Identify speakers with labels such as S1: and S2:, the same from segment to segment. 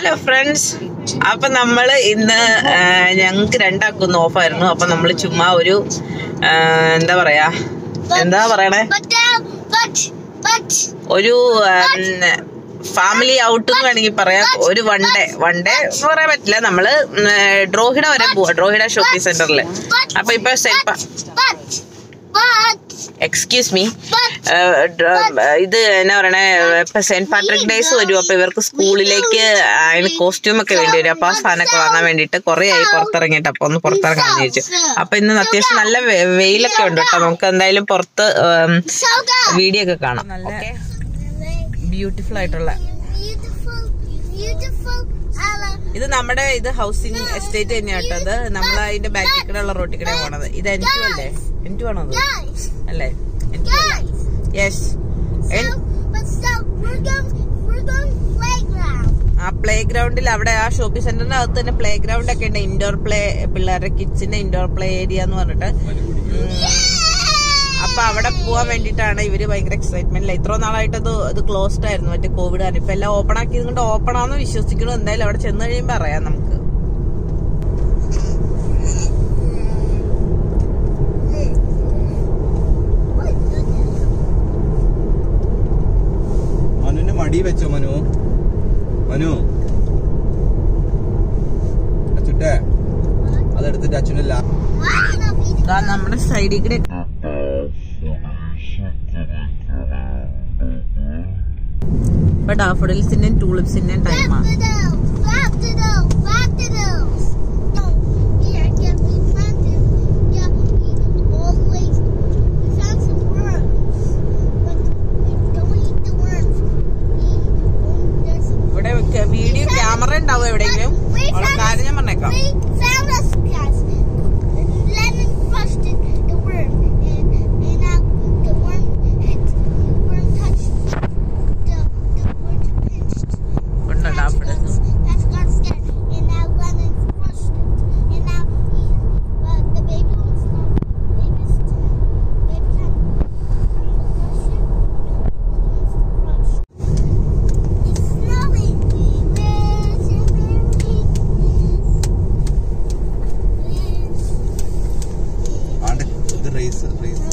S1: Hello friends അപ്പൊ നമ്മള് ഇന്ന് ആ, ഞങ്ങക്ക് രണ്ടാക്കൊന്ന് ഓഫായിരുന്നു അപ്പൊ നമ്മള് ചുമ്മാ ഒരു ആ, എന്താ പറയാ എന്താ പറയണേ
S2: But uh, but but
S1: ഒരു ഫാമിലി ഔട്ട് എന്ന് വേണമെങ്കിൽ പറയാം ഒരു വൺ ഡേ വൺ ഡേ പറയാൻ പറ്റില്ല നമ്മള് ഉം, ഡ്രോഹിഡ വരെ പോവാ ഡ്രോഹിഡ ഷോപ്പിംഗ് സെന്ററിൽ അപ്പൊ ഇപ്പൊ സെന്റ്
S2: but but
S1: excuse me
S2: but
S1: ഇത് എന്നാ പറയണേ ഇപ്പൊ സെന്റ് പാട്രിക് ഡേയ്സ് വരും അപ്പൊ ഇവർക്ക് സ്കൂളിലേക്ക് അതിന് കോസ്റ്റ്യൂം ഒക്കെ വേണ്ടി വരും അപ്പൊ ആ സാധനമൊക്കെ വാങ്ങാൻ വേണ്ടിട്ട് കുറെ ആയി പുറത്തിറങ്ങിയിട്ട് അപ്പൊ ഒന്ന് പുറത്തിറങ്ങാൻ ചോദിച്ചു അപ്പൊ ഇന്ന് അത്യാവശ്യം നല്ല വെ- വെയിലൊക്കെ ഉണ്ട് കേട്ടോ നമുക്ക് എന്തായാലും പുറത്ത്
S2: so good.
S1: വീഡിയോ ഒക്കെ കാണാം നല്ല ബ്യൂട്ടിഫുൾ ആയിട്ടുള്ള
S2: Beautiful, beautiful. I love.
S1: ഇത് നമ്മുടെ ഇത് ഹൗസിംഗ് എസ്റ്റേറ്റ് തന്നെയാണ് കേട്ടോ അത് നമ്മൾ അതിന്റെ ബാക്കിൽ കൂടെ ഉള്ള റോട്ടിൽ കൂടെ പോണത് ഇത് എനിക്കു അല്ലേ എനിക്കു ആണോ അത്
S2: Guys,
S1: അല്ലേ എനിക്കു
S2: guys.
S1: Yes
S2: So, but so we're going, we're going playground.
S1: ആ പ്ലേ ഗ്രൗണ്ടിൽ അവിടെ ആ ഷോപ്പിംഗ് സെന്ററിന്റെ അകത്ത് തന്നെ പ്ലേ ഗ്രൗണ്ട് ഒക്കെ ഉണ്ട് ഇൻഡോർ പ്ലേ പിള്ളേരുടെ കിഡ്സിന്റെ ഇൻഡോർ പ്ലേ ഏരിയ എന്ന് പറഞ്ഞിട്ട് ഉം, അപ്പൊ അവിടെ പോവാൻ വേണ്ടിയിട്ടാണ് ഇവര് ഭയങ്കര എക്സൈറ്റ്മെന്റ് ഇത്ര നാളായിട്ട് അത് ഇത് ക്ലോസ്ഡ് ആയിരുന്നു മറ്റേ കോവിഡ് ആണ് ഇപ്പൊ എല്ലാം ഓപ്പൺ ആക്കിയത് കൊണ്ട് ഓപ്പൺ ആണെന്ന് വിശ്വസിക്കണം എന്തായാലും അവിടെ ചെന്ന് കഴിയുമ്പോ അറിയാം നമുക്ക്
S3: മനുവിന്റെ മടി വെച്ചോ മനു മനു അച്ചുട്ടെ അതെടുത്തിട്ട് അച്ഛൻ്റെ ലാ
S1: ദാ നമ്മുടെ സൈഡിൽ കൂടെ ഇപ്പൊ ഡാഫഡിൽസിന്റെയും ടൂളിപ്സിന്റെയും ടൈമാണ്
S2: Daffodils, daffodils, daffodils. No, here, yeah, we planted. Yeah, we always we found some worms, but we don't eat the worms. We only there's
S1: ഇവിടെ വീഡിയോ ക്യാമറ ഉണ്ടാവും എവിടെയെങ്കിലും ഉള്ള കാര്യം ഞാൻ പറഞ്ഞേക്കാം
S2: we found us guys. Lemon crushed it, the worm, and and now the worm hit, the worm touched the the worm pinched.
S1: ഉണ്ട് daffodils
S2: That's got scared, and now Lemon crushed it, and now he, uh, the baby one's not. Baby's baby can crush it. Wants to crush. It's smelling. Where's your
S3: ആണ്ട് ഇത് race race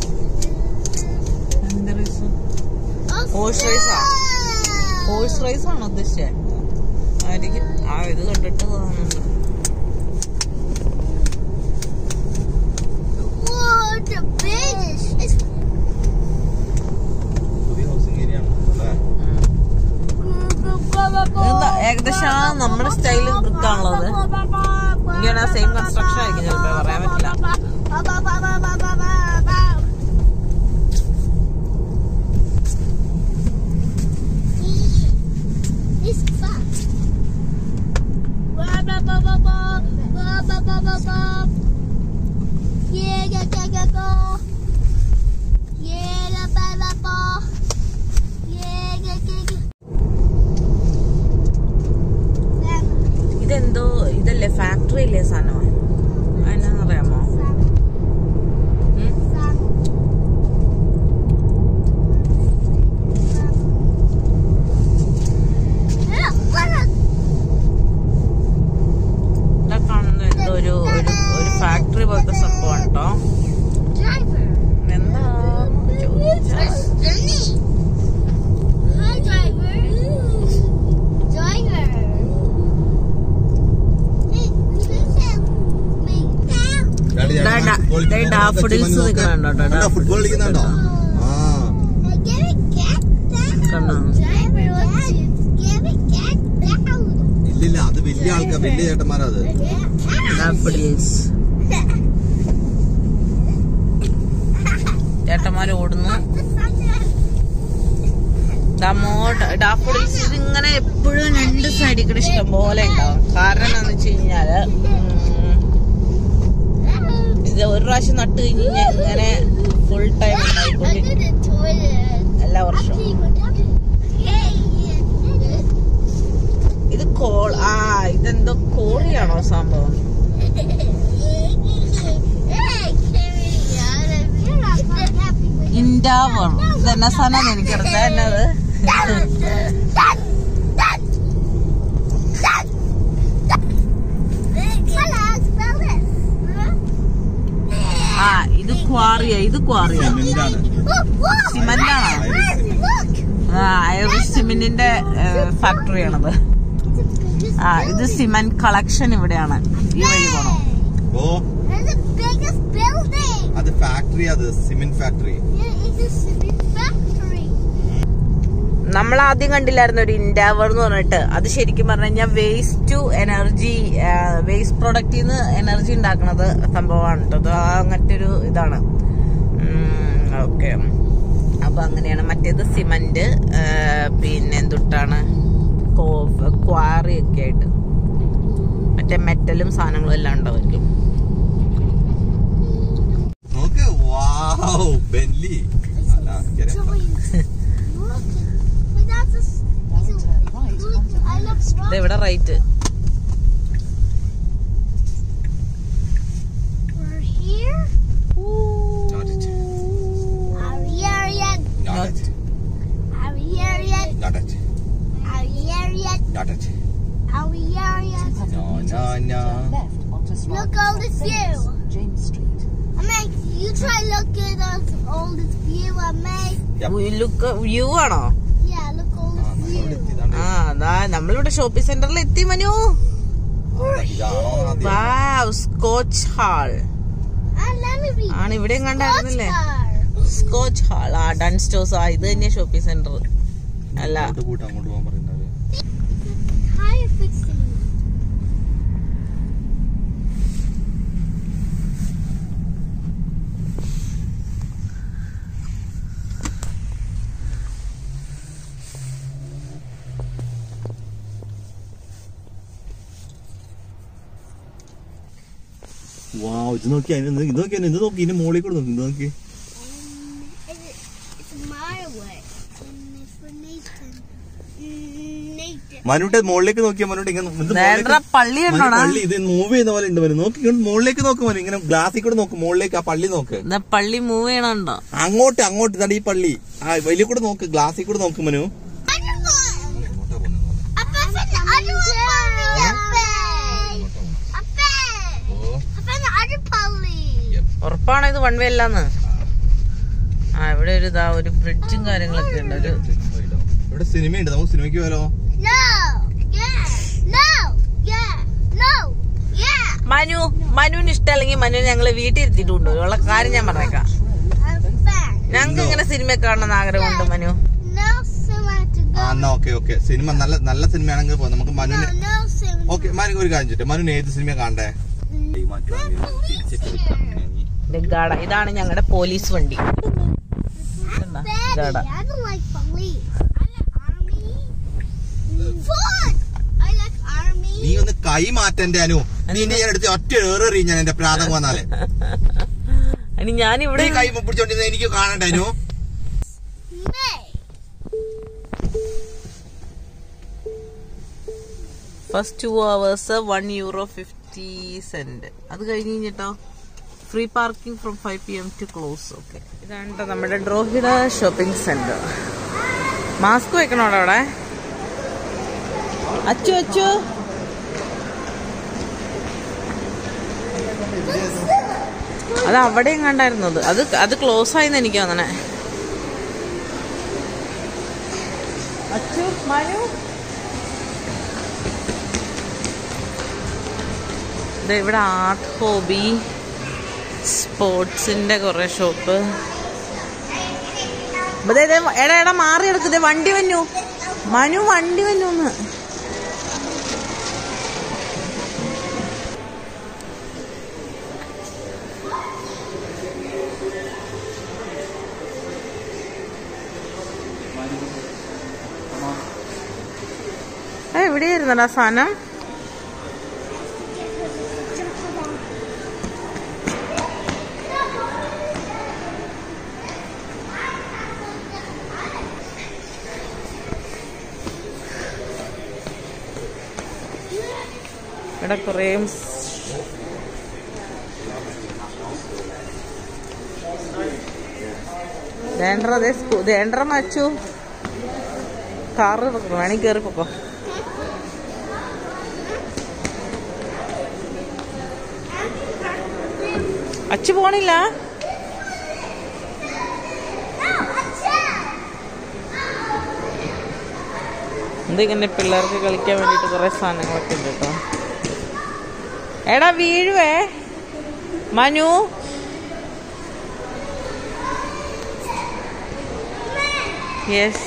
S1: horse റൈസാ horse rice ആണോ ഉദ്ദേശിച്ചേ ആയിരിക്കും ആ ഇത് കണ്ടിട്ട് തോന്നുന്നുണ്ട്
S2: Whoa, the biggest. It's
S3: പുതിയ ഹൗസിംഗ് ഏരിയ ആണ് അല്ലേ
S1: ഇതെന്താ, ഏകദേശം ആ നമ്മുടെ സ്റ്റൈലിൽ വൃത്താണുള്ളത് എനിക്കാണ് ആ സെയിം കൺസ്ട്രക്ഷൻ ആയിരിക്കും ചിലപ്പോ പറയാൻ പറ്റില്ല
S2: It's fun. Yeah, yeah, yeah, yeah, go. Yeah, yeah, yeah, yeah, go. Yeah, yeah, yeah, yeah.
S1: ഇതെന്തോ ഇതല്ലേ ഫാക്ടറി ഇല്ലേ സാധനം അതിനെന്നറിയാമോ ഉം? ഇവിടെ കാണുന്ന എന്തോ ഒരു ഒരു ഒരു ഫാക്ടറി പോലത്തെ സംഭവമാണ് കേട്ടോ
S2: Driver.
S1: എന്താന്ന് ചോദിച്ചാൽ
S2: Hi, driver. Driver. Hey,
S3: daddy,
S1: ഡാ-
S3: ഡാഡി,
S1: ഡാ-
S3: ഫുട്ബോൾ
S1: ദേ
S3: കളിക്കുന്ന
S1: ഡാഫഡിൽസ്
S3: നോക്ക്.
S1: നിൽക്കുന്നുണ്ടോ
S3: കണ്ടോ, ഫുട്ബോൾ കളിക്കുന്നുണ്ടോ ആ
S2: Give it cat down.
S1: കണ്ടോ
S2: Driver, give it cat down.
S3: ഇല്ലില്ല അത് വലിയ ആൾക്കാർ വലിയ ചേട്ടന്മാരാ അത്
S1: ഡാഫഡിൽസ് ചേട്ടന്മാര് ഓടുന്നു ഡമോ ഡാഫഡിൽസ് ഇതിങ്ങനെ എപ്പോഴും രണ്ട് സൈഡിൽ കൂടെ ഇഷ്ടം പോലെ ഉണ്ടാവും കാരണം എന്താന്ന് വെച്ച് കഴിഞ്ഞാല് ഉം, ഇത് ഒരു പ്രാവശ്യം നട്ട് കഴിഞ്ഞ് കഴിഞ്ഞാൽ ഇങ്ങനെ ഫുൾ ടൈം ഉണ്ടായിക്കൊണ്ടിരിക്കും
S2: Under the toilet.
S1: എല്ലാ വർഷവും ഇത് കോൾ ആ ഇതെന്തോ കോഴിയാണോ സംഭവം ഇൻഡാവർ ഇതെന്നാ സാധനം എനിക്കറിയാം എന്നത് ഇത് ക്വാറിയാ
S3: സിമെന്റാണ്
S2: Look, look.
S1: സിമന്റ് ആണോ
S2: Look.
S1: ആ ഐറിഷ് സിമെന്റിന്റെ ഫാക്ടറിയാണത്
S2: It's the biggest
S1: ആ ഇത് സിമന്റ് കളക്ഷൻ ഇവിടെയാണ് ഈ വഴി പോണം
S3: ഓ
S2: It's the biggest building.
S3: അത് ഫാക്ടറി അത് cement factory
S2: Yeah, it's a cement factory.
S1: നമ്മൾ ആദ്യം കണ്ടില്ലായിരുന്നു ഒരു ഇൻഡാവർ എന്ന് പറഞ്ഞിട്ട് അത് ശരിക്കും പറഞ്ഞു കഴിഞ്ഞാൽ വേസ്റ്റ് ടു എനർജി വേസ്റ്റ് പ്രൊഡക്റ്റിൽ നിന്ന് എനർജി ഉണ്ടാക്കുന്നത് സംഭവമാണ് കേട്ടോ അത് അങ്ങനത്തെ ഒരു ഇതാണ് ഓക്കെ അപ്പൊ അങ്ങനെയാണ് മറ്റേത് സിമന്റ് പിന്നെ എന്തുട്ടാണ് ക്വാറി ഒക്കെ ആയിട്ട് മറ്റേ മെറ്റലും സാധനങ്ങളും എല്ലാം ഉണ്ടാവും
S3: നോക്ക് വാവ് ബെല്ലി അല്ല എനിക്കറിയാം.
S2: Giant. Look. But that's a. s- It's a look, I love
S1: ഇത്
S2: rock.
S1: ഇവിടെ right
S2: We're here.
S3: Not it.
S2: Are we here yet?
S3: Not it.
S2: Are we here yet?
S3: Not it.
S2: Are we here yet?
S3: Not it.
S2: Are we here yet?
S3: No, no, no.
S2: Look all this view.
S4: James Street.
S2: I mean, you try look at us all this view I made.
S3: Yep.
S1: Look view ആണോ
S2: Yeah, look all
S3: ആ,
S2: this
S3: നമ്മളിവിടെ
S2: view.
S3: എത്തിയതാണ്ട്.
S1: ആ അതാ നമ്മളിവിടെ shopping സെന്ററിൽ എത്തി മനു
S3: ഇതാണോ ആദ്യം?
S1: Wow Scotch Hall
S2: And let me read.
S1: ആണ് ഇവിടെ കണ്ടായിരുന്നില്ലേ
S2: Oscar.
S1: സ്കോച്ച് ഹാൾ ആ ഡൺ സ്റ്റോസ് ആ ഇത് തന്നെയാ ഷോപ്പിംഗ് സെന്റർ അല്ല
S3: അങ്ങോട്ട് പോയിട്ട് അങ്ങോട്ട് പോകാൻ പറയുന്നവര്
S2: Tire fixing.
S3: വാവ് ഇത് നോക്കി അതിന് ഇത് നോക്കി ഇത് നോക്കി ഇതിന്റെ മുകളിൽ കൂടെ നോക്കി ഇത് നോക്കി
S2: And it's, it's my way. And it's for Nathan. Mm, Nathan.
S3: മനുട്ടെ മുകളിലേക്ക് നോക്കിയാ മനുട്ടെ ഇങ്ങനെ ഇത്
S1: നേണ്ട
S3: മുകളിലേക്ക്
S1: പള്ളി
S3: മനു
S1: ഉണ്ടോടാ
S3: പള്ളി ഇത് മൂവ് ചെയ്യുന്ന പോലെ ഉണ്ട് മനു നോക്കി ഇങ്ങോട്ട് മുകളിലേക്ക് നോക്ക് മനു ഇങ്ങനെ ഗ്ലാസ്സിൽ കൂടെ നോക്ക് മുകളിലേക്ക് ആ പള്ളി നോക്ക്
S1: ഇതാ പള്ളി മൂവ് ചെയ്യണുണ്ടോ
S3: അങ്ങോട്ട് അങ്ങോട്ട് ഇതാണ് ഈ പള്ളി ആ വലിയ കൂടെ നോക്ക് ഗ്ലാസ്സിൽ കൂടെ നോക്ക് Manu
S2: Apa ada pali? Apa? Apa ada pali?
S1: ഉറപ്പാണ് ഇത് വൺ വേ അല്ലാന്ന് ആ ഇവിടെ ഒരു ഇതാ ഒരു ബ്രിഡ്ജും കാര്യങ്ങളൊക്കെ ഉണ്ട് ഒരു
S3: ഇവിടെ സിനിമയുണ്ട് നമുക്ക് സിനിമയ്ക്ക് പോയാലോ
S2: No. Yeah. No. Yeah. No. Yeah.
S1: Manu മനുവിന് ഇഷ്ടമല്ലെങ്കിൽ മനുവിന് ഞങ്ങള് വീട്ടിൽ ഇരുത്തിയിട്ടുണ്ട് ഉള്ള കാര്യം ഞാൻ പറഞ്ഞേക്കാം
S2: I'm back.
S1: ഞങ്ങൾക്ക് ഇങ്ങനെ സിനിമ കാണണമെന്ന് ആഗ്രഹമുണ്ട് മനു
S2: No cinema to
S3: ആ
S2: go.
S3: എന്നാ ഓക്കെ ഓക്കെ സിനിമ നല്ല നല്ല സിനിമയാണെങ്കിൽ പോകാം നമുക്ക്
S2: No,
S3: മനുവിന്
S2: no cinema.
S3: ഓക്കെ മനു ഒരു കാര്യം ചോദിച്ചു മനുവിന് ഏത് സിനിമ കാണണ്ടേ
S1: ഇത് ഗാഡ ഇതാണ് ഞങ്ങളുടെ പോലീസ് വണ്ടി കണ്ടോ?
S2: Daddy,
S1: ഗാഡ
S2: I don't like police. I like army. Fun. I like army.
S3: നീ ഒന്ന് കൈ മാറ്റന്റെ അനു നീ എന്റെ ഞാൻ എടുത്ത് ഒറ്റ ഏറി ഞാൻ എന്റെ പ്രാതം വന്നാലേ
S1: ഇനി ഞാൻ ഇവിടെ
S3: നീ കൈ പിടിച്ചോണ്ടിരുന്ന എനിക്ക് കാണണ്ടേ Anu
S2: May.
S1: First two hours one euro fifty cent അത് കഴിഞ്ഞ് കഴിഞ്ഞിട്ടോ free parking from five P M to close okay ഇതാണ് ട്ടോ നമ്മുടെ ഡ്രോഹിഡ ഷോപ്പിംഗ് സെന്റർ മാസ്ക് വെക്കണോടാ അവിടെ അച്ചു അച്ചു അത് അവിടെയും കണ്ടായിരുന്നത് അത് അത് ക്ലോസ് ആയിന്ന് എനിക്ക് തോന്നണേ അച്ചു മനു ദേ ഇവിടെ ആർട്ട് ഹോബി സ്പോർട്സിന്റെ കുറെ ഷോപ്പ് എടാ എടാ മാറി എടുക്കുതേ വണ്ടി വന്നു മനു വണ്ടി വന്നു ഒന്ന് എവിടെയായിരുന്നടാ സാധനം ഇവിടെ കുറേ ദേണ്ടറ ദേ സ്കൂ ദേണ്ടറ മച്ചു കാറ് വേണമെങ്കിൽ കയറി പൊക്കോ അച്ചു പോണില്ല ഇതിങ്ങനെ പിള്ളേർക്ക് കളിക്കാൻ വേണ്ടിയിട്ട് കുറേ സാധനങ്ങളൊക്കെ ഉണ്ട് കേട്ടോ എടാ വീഴുവേ മനു യെസ്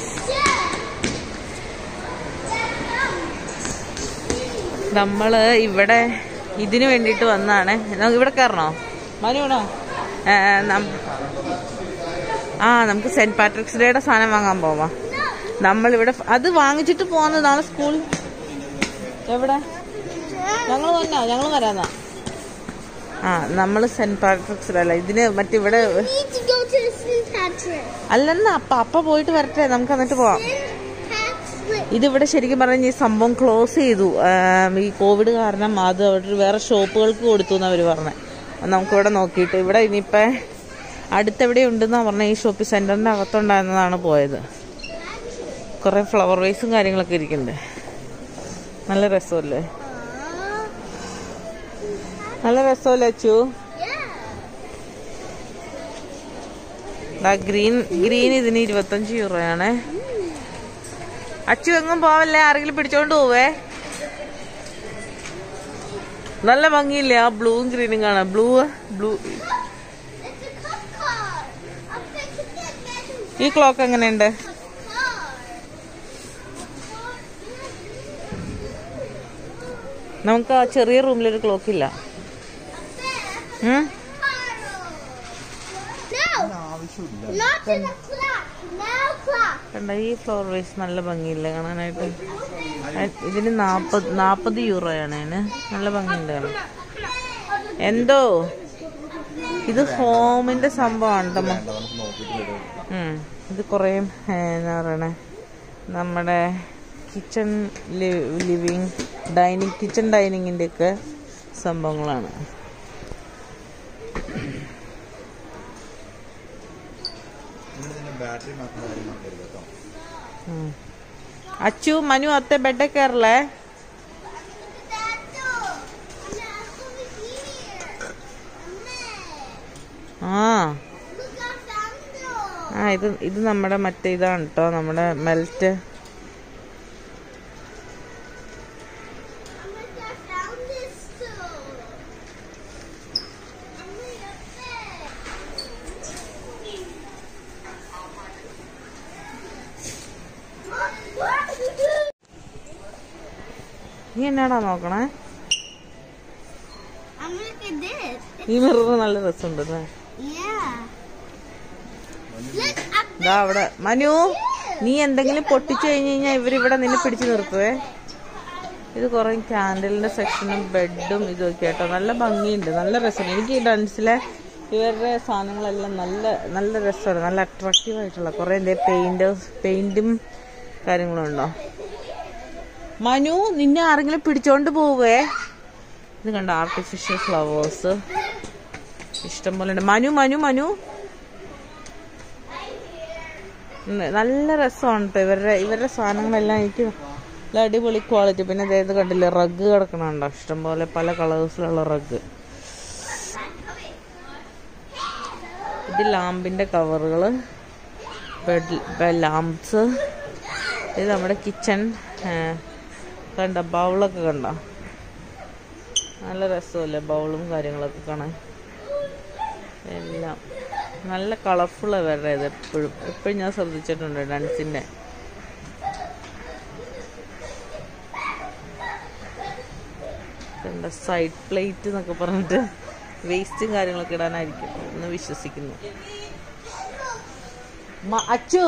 S1: നമ്മള് ഇവിടെ ഇതിന് വേണ്ടിയിട്ട് വന്നാണ് ഇവിടെ കയറണോ മനുവാണോ ആ നമുക്ക് സെന്റ് പാട്രിക്സ് ഡേയുടെ സാധനം വാങ്ങാൻ പോവാം നമ്മളിവിടെ അത് വാങ്ങിച്ചിട്ട് പോകുന്നത് നാളെ സ്കൂൾ എവിടെ ഞങ്ങൾ വന്നാ ഞങ്ങൾ വരാന്നാ ആ നമ്മൾ സെന്റ് പാട്രിക്സ് അല്ല ഇതിന് മറ്റിവിടെ
S2: We need to go to the St. Patrick.
S1: അല്ലെന്നാ അപ്പ അപ്പ പോയിട്ട് വരട്ടെ നമുക്ക് എന്നിട്ട് പോവാം
S2: St. Patrick.
S1: ഇതിവിടെ ശരിക്കും പറഞ്ഞാൽ ഈ സംഭവം ക്ലോസ് ചെയ്തു ആം, ഈ കോവിഡ് കാരണം അത് അവിടെ വേറെ ഷോപ്പുകൾക്ക് കൊടുത്തു എന്ന് അവർ പറഞ്ഞത് നമുക്കിവിടെ നോക്കിയിട്ട് ഇവിടെ ഇനിയിപ്പോ അടുത്തെവിടെ ഉണ്ടെന്നാ പറഞ്ഞ ഈ ഷോപ്പിംഗ് സെന്ററിന്റെ അകത്തുണ്ടായിരുന്നതാണ് പോയത് കുറെ ഫ്ലവർ വേസും കാര്യങ്ങളൊക്കെ ഇരിക്കുന്നുണ്ട് നല്ല രസമല്ലേ നല്ല രസമല്ലേ അച്ചു
S2: Yeah.
S1: ഗ്രീൻ ഗ്രീൻ ഇതിന് ഇരുപത്തഞ്ച് യൂറോയാണ് അച്ചു എങ്ങും പോവല്ലേ ആരെങ്കിലും പിടിച്ചോണ്ട് പോവേ നല്ല ഭംഗിയില്ലേ ആ ബ്ലൂവും ഗ്രീനും കാണാം blue blue
S2: It's a cup car. I'm fixing that magic
S1: ഈ ക്ലോക്ക് എങ്ങനെയുണ്ട്
S2: car.
S1: നമുക്ക് ആ ചെറിയ റൂമിലൊരു ക്ലോക്ക് ഇല്ല ഉം?
S2: No. Not in the clock. No clock.
S1: കണ്ട ഈ ഫ്ലവർ വേസ് നല്ല ഭംഗിയില്ലേ കാണാനായിട്ട് അ- ഇതിന് നാപ്പത് നാപ്പത് യൂറോയാണ് അതിന് നല്ല ഭംഗിയുണ്ട് കാണാൻ എന്തോ ഇത് ഹോമിന്റെ സംഭവമാണ് തമ്മ ഉം. ഇത് കുറേ എന്നാ പറയണേ നമ്മുടെ കിച്ചൺ ലിവിങ് ഡൈനിങ് കിച്ചൺ ഡൈനിങ്ങിൻ്റെ ഒക്കെ സംഭവങ്ങളാണ്
S3: ബാറ്ററി മാത്രം കാര്യങ്ങളൊക്കെ കേട്ടോ
S1: ഉം. അച്ചു മനു അത്തെ ബെഡ് കയറല്ലേ
S2: That door. Look over here.
S1: ആ
S2: Look, I found the door.
S1: ആ ഇത് ഇത് നമ്മുടെ മറ്റേ ഇതാണ് കേട്ടോ നമ്മുടെ melt
S2: I'm like, I found this door. I'm like, up there.
S1: നീ എന്നാടാ നോക്കണേ
S2: I'm look at this.
S1: ഈ മിറർ നല്ല രസമുണ്ട് ല്ലേ?
S2: Yeah. Look up
S1: ദാ അവിടെ മനു നീ എന്തെങ്കിലും പൊട്ടിച്ചു കഴിഞ്ഞു കഴിഞ്ഞാൽ ഇവരിവിടെ നിന്നെ പിടിച്ചു നിർത്തുവേ ഇത് കുറെ ക്യാൻഡലിന്റെ സെക്ഷനും ബെഡും ഇതൊക്കെ കേട്ടോ നല്ല ഭംഗിയുണ്ട് നല്ല രസമാണ് എനിക്ക് ഈ ഡൻസിലെ ഇവരുടെ സാധനങ്ങളെല്ലാം നല്ല നല്ല രസമാണ് നല്ല അട്രാക്റ്റീവ് ആയിട്ടുള്ള കുറെ എന്തേ പെയിന്റേഴ്സ് പെയിന്റും കാര്യങ്ങളും ഉണ്ടോ മനു നിന്നെ ആരെങ്കിലും പിടിച്ചോണ്ട് പോവേ ഇത് കണ്ട ആർട്ടിഫിഷ്യൽ ഫ്ലവേഴ്സ് ഇഷ്ടം പോലെ ഉണ്ട് മനു മനു മനു ഉം, നല്ല രസമാണ് കേട്ടോ ഇവരുടെ ഇവരുടെ സാധനങ്ങളെല്ലാം എനിക്ക് നല്ല അടിപൊളി ക്വാളിറ്റി പിന്നെ അതായത് കണ്ടില്ലേ റഗ് കിടക്കണുണ്ടോ ഇഷ്ടംപോലെ പല കളേഴ്സിലുള്ള റഗ് ഇത് ലാമ്പിന്റെ കവറുകള് ബെഡ് ലാംപ്സ് ഇത് നമ്മുടെ കിച്ചൺ കണ്ട ബൗളൊക്കെ കണ്ട നല്ല രസമല്ലേ ബൗളും കാര്യങ്ങളൊക്കെ കാണാൻ എല്ലാം നല്ല കളർഫുള്ളാണ് വരുടെ ഇത് എപ്പോഴും എപ്പോഴും ഞാൻ ശ്രദ്ധിച്ചിട്ടുണ്ട് ഡാൻസിന്റെ എന്താ സൈഡ് പ്ലേറ്റ് എന്നൊക്കെ പറഞ്ഞിട്ട് വേസ്റ്റും കാര്യങ്ങളൊക്കെ ഇടാനായിരിക്കും എന്ന് വിശ്വസിക്കുന്നു മ- അച്ചു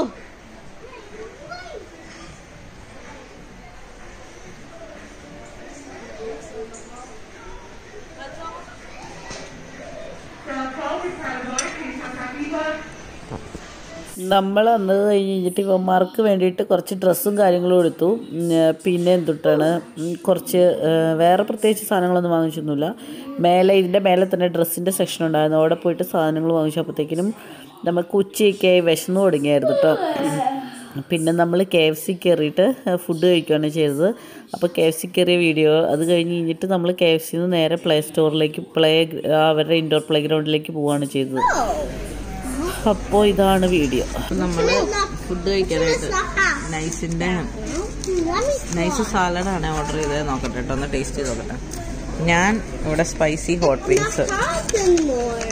S4: നമ്മൾ അന്ന് കഴിഞ്ഞ് കഴിഞ്ഞിട്ട് ഇവന്മാർക്ക് വേണ്ടിയിട്ട് കുറച്ച് ഡ്രസ്സും കാര്യങ്ങളും എടുത്തു ഉം, പിന്നെ എന്തുട്ടാണ് ഉം, കുറച്ച് ഏ, വേറെ പ്രത്യേകിച്ച് സാധനങ്ങളൊന്നും വാങ്ങിച്ചൊന്നുമില്ല മേലെ ഇതിൻ്റെ മേലെ തന്നെ ഡ്രസ്സിൻ്റെ സെക്ഷൻ ഉണ്ടായിരുന്നു അവിടെ പോയിട്ട് സാധനങ്ങൾ വാങ്ങിച്ചപ്പോഴത്തേക്കിനും നമുക്ക് ഉച്ചയൊക്കെ ആയി വിശന്നു തുടങ്ങിയായിരുന്നു കേട്ടോ പിന്നെ നമ്മൾ കെ എഫ് സി കയറിയിട്ട് ഫുഡ് കഴിക്കുകയാണ് ചെയ്തത് അപ്പോൾ കെ എഫ് സി കയറിയ വീഡിയോ അത് കഴിഞ്ഞ് കഴിഞ്ഞിട്ട് നമ്മൾ കെ എഫ് സിന്ന് നേരെ പ്ലേ സ്റ്റോറിലേക്ക് പ്ലേ അവരുടെ ഇൻഡോർ പ്ലേ ഗ്രൗണ്ടിലേക്ക് പോവുകയാണ് ചെയ്തത് അപ്പോൾ ഇതാണ് വീഡിയോ
S1: നമ്മള് ഫുഡ് കഴിക്കാനായിട്ട് നൈസിന്റെ
S2: Let me
S1: നൈസ് സാലഡാണ് ഓർഡർ ചെയ്തത് നോക്കട്ടെ കേട്ടോ ഒന്ന് ടേസ്റ്റ് ചെയ്ത് നോക്കട്ടെ ഞാൻ ഇവിടെ spicy hot wings
S2: talking more.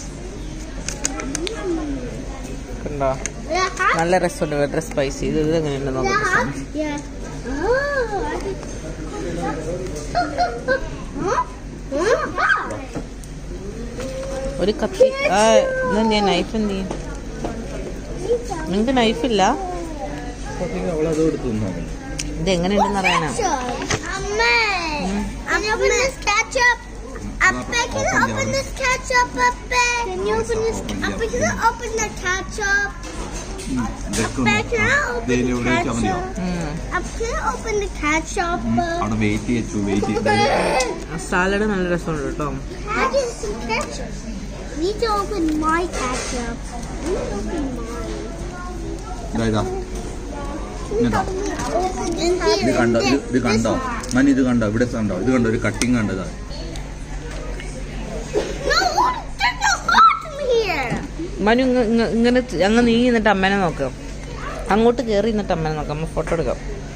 S1: കണ്ടോ നല്ല രസമുണ്ട് വളരെ സ്പൈസി ഇത് ഇത് എങ്ങനെയുണ്ട് നോക്കട്ടെ
S2: Yeah. Oh, I think. huh? Huh?
S1: ഒരു കത്തി ആ ഇതെന്താ നൈഫ് എന്ത് ചെയ്യും നിങ്ങക്ക് നൈഫില്ല
S3: അവളത് എടുത്തു നോക്കണം
S1: ഇത് എങ്ങനെയുണ്ടെന്ന് അറിയാനാ
S2: Amen. Can you open this ketchup? Appa, can you open this ketchup, Appa? Can you open this? Appa, can you open the ketchup? Appa, can I open the
S3: ഇതിലൂടെ വെച്ചാൽ മതിയോ
S2: ketchup?
S1: ഉം.
S2: Appa, can you open the ketchup?
S3: അവിടെ wait ചെയ്തു wait ചെയ്ത്
S1: salad നല്ല രസമുണ്ട് കേട്ടോ
S2: I get some ketchup. Need to open my ketchup. Need to open mine.
S3: ഇതാ ഇതാ ഇങ്ങനോ
S2: In here.
S3: ഇത് കണ്ടോ ഇത് ഇത്
S2: This
S3: കണ്ടോ
S2: one.
S3: മനി ഇത് കണ്ടോ ഇവിടെ കണ്ടോ ഇത് കണ്ടോ ഒരു കട്ടിങ് കണ്ടോ ഇതാ
S2: No, look, there's no heart in here.
S1: Manu ഇങ്ങ- ഇങ്ങ- ഇങ്ങനെ അങ്ങ് നീ എന്നിട്ട് അമ്മേനെ നോക്കാം അങ്ങോട്ട് കയറി എന്നിട്ട് അമ്മേനെ നോക്കാം അമ്മ ഫോട്ടോ എടുക്കാം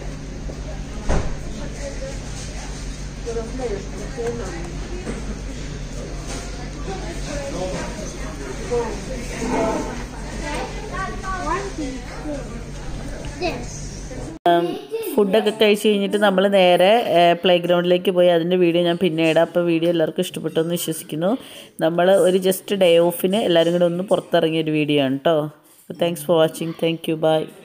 S2: This.
S4: ഫുഡൊക്കെ കഴിച്ച് കഴിഞ്ഞിട്ട് നമ്മൾ നേരെ പ്ലേ ഗ്രൗണ്ടിലേക്ക് പോയി അതിൻ്റെ വീഡിയോ ഞാൻ പിന്നെ ഇടാം അപ്പോൾ വീഡിയോ എല്ലാവർക്കും ഇഷ്ടപ്പെട്ടു എന്ന് വിശ്വസിക്കുന്നു നമ്മൾ ഒരു ജസ്റ്റ് ഡേ ഓഫിന് എല്ലാവരും കൂടെ ഒന്ന് പുറത്തിറങ്ങിയ ഒരു വീഡിയോ ആണ് കേട്ടോ thanks for watching thank you by